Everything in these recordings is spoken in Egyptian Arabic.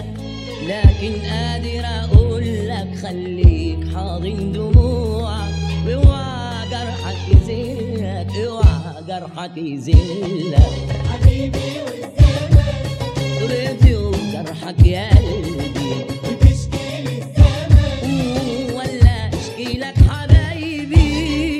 لكن قادر اقول لك خليك حاضن دموعك اوعى جرحك يذلك اوعى جرحك يذلك حبيبي والزمن رضي وجرحك يا قلبي بتشكي لي الزمن ولا اشكي لك حبايبي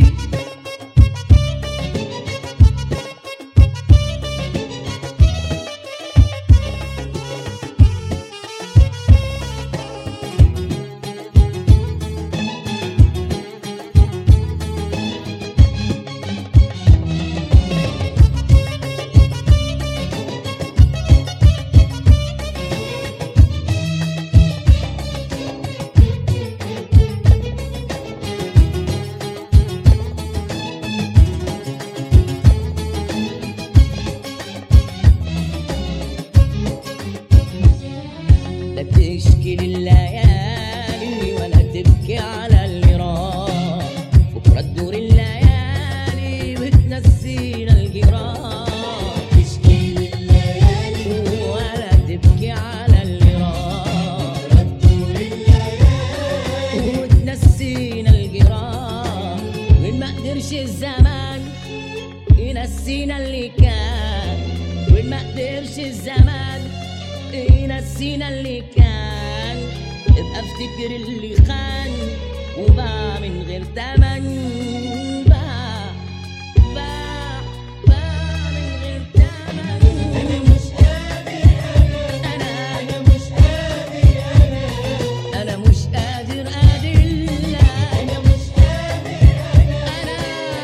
لا تشكي لليالي ولا تبكي على اللي راح بكره تدور الليالي وتنسينا الجراح تشكي لي الليالي ولا تبكي على اللي راح ردوا لي الليالي وتنسينا الجراح وين ما قدرش الزمان ينسينا اللي كان وين ما قدرش الزمان ينسينا اللي كان ابقى افتكر اللي خان وباع من غير تمن باع باع باع من غير انا تمن مش قادر انا انا انا مش قادر انا انا مش قادر ادلك انا مش قادر انا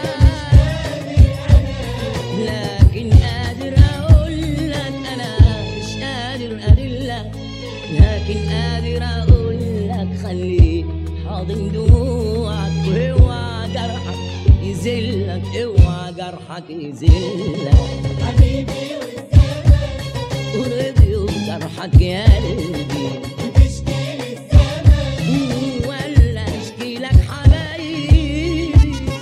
لكن قادر اقول لك انا مش قادر ادلك لكن قادر اقول لك خليك حاضن دموعك واوعى جرحك يذلك اوعى جرحك يذلك حبيبي والزمن ورضي وجرحك يا قلبي بتشكي لي الزمن ولا اشكي لك حبايبي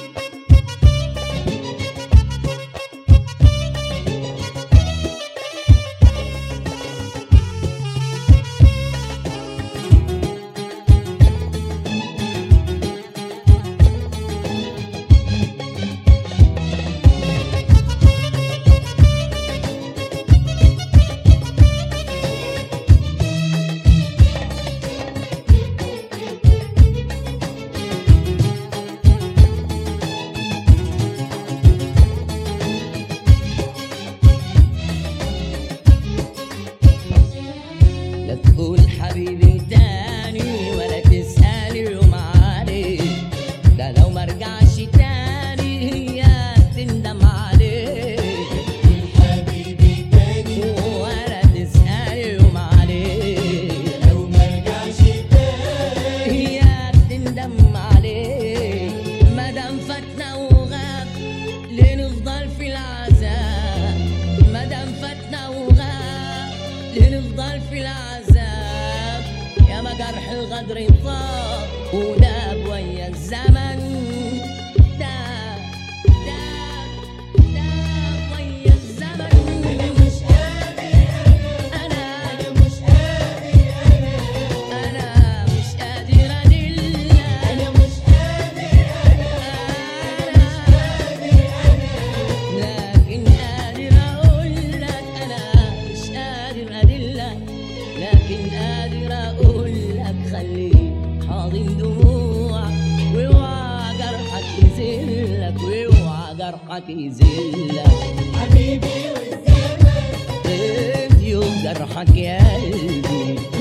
لا تقول حبيبي تاني ولا تسأل يوم عليه ده لو ما رجعش تاني هي تندم عليه حبيبي تاني ولا تسأل يوم عليه لو ما رجعش تاني هي تندم عليه مادام فاتنا وغاب ليه نفضل في العذاب مادام فاتنا وغاب ليه نفضل في العذاب يا ما جرح الغدر طاب وداب ويا الزمن داب داب داب ويا الزمن انا مش قادر انا انا مش قادر انا انا مش قادر ادلك انا مش قادر لكن قادر اقول لك انا مش قادر ادلك لكن قادر اقول لك خليك حاضن دموعك واوعى جرحك يذلك واوعى جرحك يذلك حبيبي والزمن ادي جرحك يا قلبي